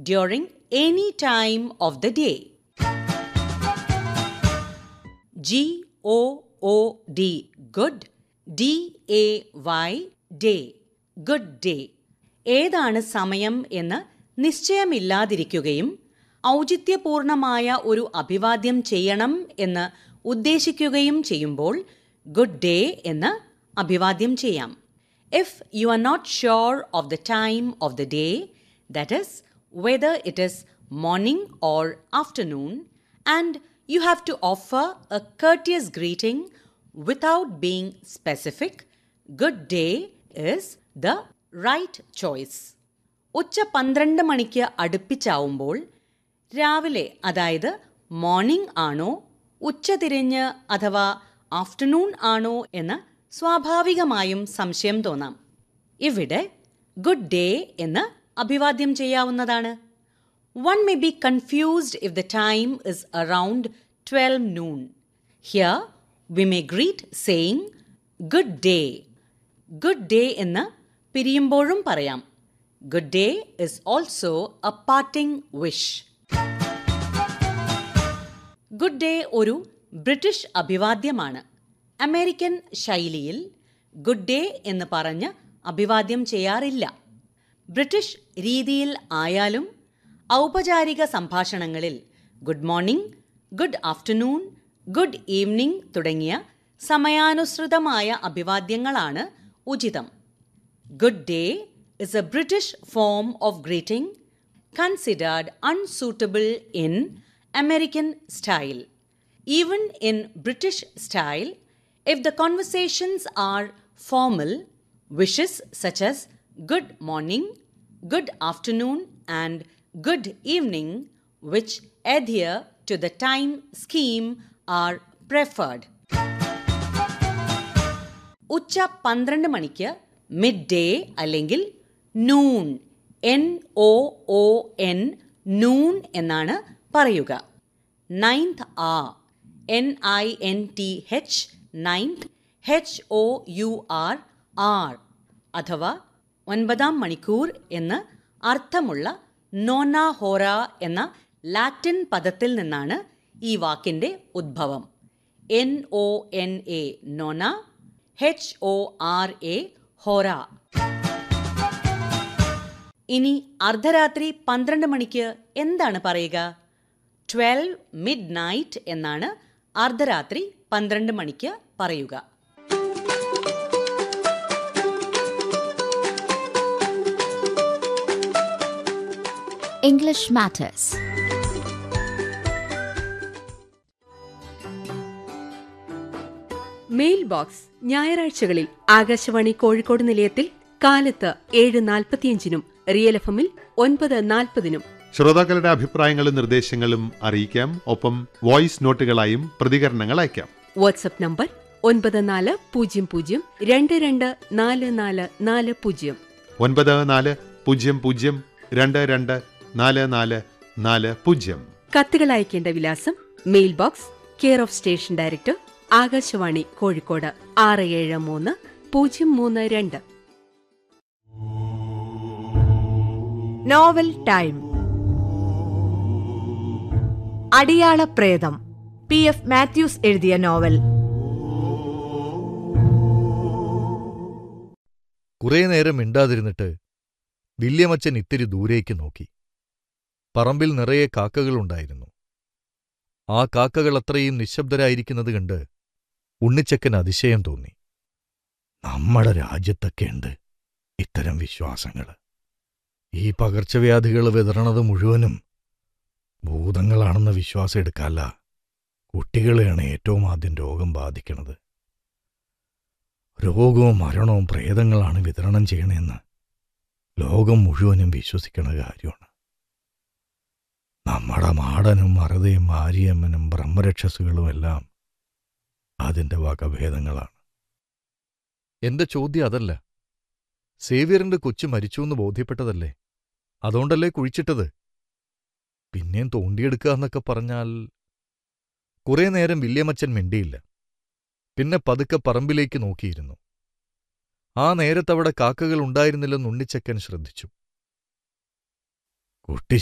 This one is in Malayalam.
during any time of the day. G O O D good D A Y day good day ഏതാണ് സമയം എന്ന് നിശ്ചയമില്ലാതിരിക്കുകയും ഔചിത്യപൂർണമായ ഒരു അഭിവാദ്യം ചെയ്യണം എന്ന് ഉദ്ദേശിക്കുകയും ചെയ്യുമ്പോൾ ഗുഡ് ഡേ എന്ന് അഭിവാദ്യം ചെയ്യാം if you are not sure of the time of the day that is whether it is morning or afternoon and you have to offer a courteous greeting without being specific. Good day is the right choice. ഉച്ച പന്ത്രണ്ട് മണിക്ക് അടുപ്പിച്ചാവുമ്പോൾ രാവിലെ അതായത് മോർണിംഗ് ആണോ ഉച്ച തിരിഞ്ഞ് അഥവാ ആഫ്റ്റർനൂൺ ആണോ എന്ന് സ്വാഭാവികമായും സംശയം തോന്നാം ഇവിടെ ഗുഡ് ഡേ എന്ന് അഭിവാദ്യം ചെയ്യാവുന്നതാണ് One may be confused if the time is around 12 noon. Here, we may greet saying, Good day. Good day എന്ന് പിരിയുമ്പോഴും പറയാം Good day is also a parting wish. Good day ഒരു ബ്രിട്ടീഷ് അഭിവാദ്യമാണ് അമേരിക്കൻ ശൈലിയിൽ ഗുഡ് ഡേ എന്ന് പറഞ്ഞ് അഭിവാദ്യം ചെയ്യാറില്ല ബ്രിട്ടീഷ് രീതിയിൽ ആയാലും ഔപചാരിക സംഭാഷണങ്ങളിൽ good morning good afternoon good evening തുടങ്ങിയ സമയാനുസൃതമായ അഭിവാദ്യങ്ങളാണ് ഉചിതം good day is a British form of greeting considered unsuitable in American style. Even in British style, if the conversations are formal, wishes such as good morning, good afternoon, and good evening, which adhere to the time scheme, are preferred. ഉച്ച പന്ത്രണ്ട് മണിക്ക് മിഡ് ഡേ അല്ലെങ്കിൽ noon N O O N noon എന്നാണ് പറയുക നയൻത് ആ N I N T H ninth H O U R hour അഥവാ ഒൻപതാം മണിക്കൂർ എന്ന് അർത്ഥമുള്ള നോന ഹോറ എന്ന ലാറ്റിൻ പദത്തിൽ നിന്നാണ് ഈ വാക്കിൻ്റെ ഉദ്ഭവം N O N A nona H O R A hora ഇനി അർദ്ധരാത്രി പന്ത്രണ്ട് മണിക്ക് എന്താണ് പറയുക ട്വൽവ് മിഡ് നൈറ്റ് എന്നാണ് അർദ്ധരാത്രി പന്ത്രണ്ട് മണിക്ക് പറയുക English Matters. മെയിൽ ബോക്സ് ഞായറാഴ്ചകളിൽ ആകാശവാണി കോഴിക്കോട് നിലയത്തിൽ കാലത്ത് ഏഴ് നാൽപ്പത്തിയഞ്ചിനും റിയൽ എഫ് എമ്മിൽ ഒൻപത് നാൽപ്പതിനും ശ്രോതാക്കളുടെ അഭിപ്രായങ്ങളും നിർദ്ദേശങ്ങളും അറിയിക്കാം ഒപ്പം വോയിസ് നോട്ടുകളായും പ്രതികരണങ്ങൾ അയക്കാം വാട്സപ്പ് നമ്പർ ഒൻപത് നാല് പൂജ്യം പൂജ്യം രണ്ട് രണ്ട് നാല് നാല് നാല് പൂജ്യം ഒൻപത് നാല് പൂജ്യം പൂജ്യം രണ്ട് രണ്ട് നാല് നാല് നാല് പൂജ്യം കത്തുകൾ അയക്കേണ്ട വിലാസം mail box care of station director Akashvani Kozhikode ആറ് ഏഴ് മൂന്ന് പൂജ്യം മൂന്ന് രണ്ട് നോവൽ ടൈം അടിയാള പ്രേതം പി എഫ് മാത്യൂസ് എഴുതിയ നോവൽ കുറേ നേരം മിണ്ടാതിരുന്നിട്ട് വില്യമച്ചൻ ഇത്തിരി ദൂരേക്ക് നോക്കി പറമ്പിൽ നിറയെ കാക്കകളുണ്ടായിരുന്നു ആ കാക്കകൾ അത്രയും നിശബ്ദരായിരിക്കുന്നത് കണ്ട് ഉണ്ണിച്ചക്കൻ അതിശയം തോന്നി നമ്മുടെ രാജ്യത്തൊക്കെയുണ്ട് ഇത്തരം വിശ്വാസങ്ങൾ ഈ പകർച്ചവ്യാധികൾ വിതറണത് മുഴുവനും ഭൂതങ്ങളാണെന്ന വിശ്വാസം എടുക്കാല്ല കുട്ടികളെയാണ് ഏറ്റവും ആദ്യം രോഗം ബാധിക്കണത് രോഗവും മരണവും പ്രേതങ്ങളാണ് വിതരണം ചെയ്യണമെന്ന് ലോകം മുഴുവനും വിശ്വസിക്കണ കാര്യമാണ് നമ്മുടെ മാടനും മറതയും മാരിയമ്മനും ബ്രഹ്മരക്ഷസുകളും എല്ലാം അതിന്റെ വകഭേദങ്ങളാണ് എന്റെ ചോദ്യം അതല്ല സേവ്യറിന്റെ കൊച്ചു മരിച്ചുവെന്ന് ബോധ്യപ്പെട്ടതല്ലേ അതുകൊണ്ടല്ലേ കുഴിച്ചിട്ടത് പിന്നെയും തോണ്ടിയെടുക്കുക എന്നൊക്കെ പറഞ്ഞാൽ കുറേ നേരം വില്യമച്ചൻ മിണ്ടിയില്ല പിന്നെ പതുക്കെ പറമ്പിലേക്ക് നോക്കിയിരുന്നു ആ നേരത്തവിടെ കാക്കകൾ ഉണ്ടായിരുന്നില്ലെന്ന് ഉണ്ണിച്ചക്കൻ ശ്രദ്ധിച്ചു കുട്ടി